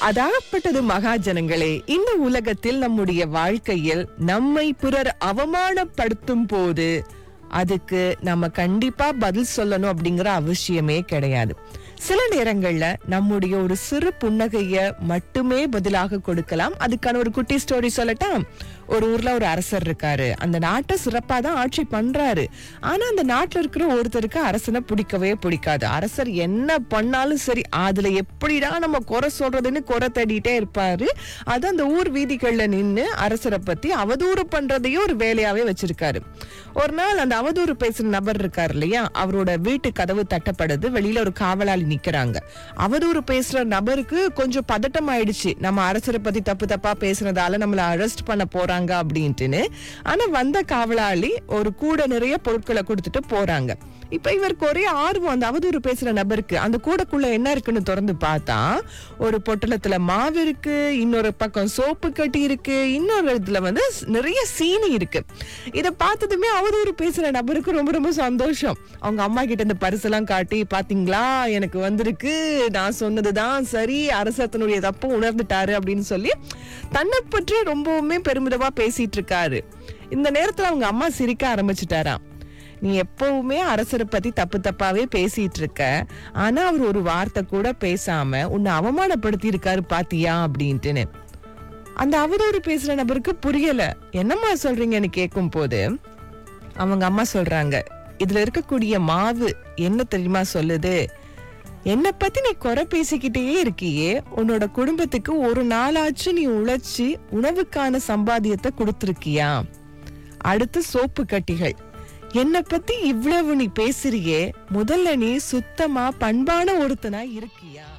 அதாகப்பட்டது மகாஜனங்களே இந்த உலகத்தில் நம்முடைய வாழ்க்கையில் நம்மை பிறர் அவமானப்படுத்தும் போது அதுக்கு நம்ம கண்டிப்பா பதில் சொல்லணும் அப்படிங்கிற அவசியமே கிடையாது சில நேரங்கள்ல நம்முடைய ஒரு சிறு புன்னகைய மட்டுமே பதிலாக கொடுக்கலாம் அதுக்கான ஒரு குட்டி ஸ்டோரி சொல்லட்டா ஒரு ஊர்ல ஒரு அரசர் இருக்காரு அந்த நாட்டை சிறப்பா தான் ஆட்சி பண்றாரு ஆனா அந்த நாட்டுல இருக்கிற ஒருத்தருக்கு அரசனை பிடிக்கவே பிடிக்காது அரசர் என்ன பண்ணாலும் சரி அதுல எப்படிடா நம்ம குறை சொல்றதுன்னு குறை தேடிட்டே இருப்பாரு அது அந்த ஊர் வீதிகள்ல நின்னு அரசரை பத்தி அவதூறு பண்றதையும் ஒரு வேலையாவே வச்சிருக்காரு ஒரு நாள் அந்த அவதூறு பேசுற நபர் இருக்காரு இல்லையா அவரோட வீட்டு கதவு தட்டப்படுது வெளியில ஒரு காவலாளி நிக்கிறாங்க அவதூறு பேசுற நபருக்கு கொஞ்சம் பதட்டம் ஆயிடுச்சு நம்ம அரசரை பத்தி தப்பு தப்பா பேசுனதால நம்மள அரெஸ்ட் பண்ண போறாங்க அப்படின்ட்டுன்னு ஆனா வந்த காவலாளி ஒரு கூட நிறைய பொருட்களை கொடுத்துட்டு போறாங்க இப்ப இவருக்கு ஒரே ஆர்வம் அந்த அவதூறு பேசுற நபருக்கு அந்த கூடக்குள்ள என்ன இருக்குன்னு திறந்து பார்த்தா ஒரு பொட்டலத்துல மாவு இருக்கு இன்னொரு பக்கம் சோப்பு கட்டி இருக்கு இன்னொரு இதுல வந்து ஸ்- நிறைய சீனி இருக்கு இத பார்த்ததுமே அவதூறு பேசுற நபருக்கு ரொம்ப ரொம்ப சந்தோஷம் அவங்க அம்மா கிட்ட இந்த பரிசெல்லாம் காட்டி பாத்தீங்களா எனக்கு வந்திருக்கு நான் சொன்னதுதான் சரி அரசத்தினுடைய தப்பு உணர்ந்துட்டாரு அப்படின்னு சொல்லி தன்னை பற்றி ரொம்பவுமே பெருமிதமா பேசிட்டு இருக்காரு இந்த நேரத்துல அவங்க அம்மா சிரிக்க ஆரம்பிச்சுட்டாராம் நீ எப்பவுமே அரசரை பத்தி தப்பு தப்பாவே பேசிட்டு இருக்க ஆனா அவர் ஒரு வார்த்தை கூட பேசாம உன்னை அவமானப்படுத்தி இருக்காரு பாத்தியா அப்படின்ட்டுன்னு அந்த அவதூறு பேசுற நபருக்கு புரியல என்னம்மா சொல்றீங்கன்னு கேட்கும் போது அவங்க அம்மா சொல்றாங்க இதுல இருக்கக்கூடிய மாவு என்ன தெரியுமா சொல்லுது என்னை பத்தி நீ குறை பேசிக்கிட்டே இருக்கியே உன்னோட குடும்பத்துக்கு ஒரு நாளாச்சும் நீ உழைச்சி உணவுக்கான சம்பாத்தியத்தை கொடுத்திருக்கியா அடுத்து சோப்பு கட்டிகள் என்னை பத்தி இவ்வளவு நீ பேசுறியே முதல்ல நீ சுத்தமா பண்பான ஒருத்தனா இருக்கியா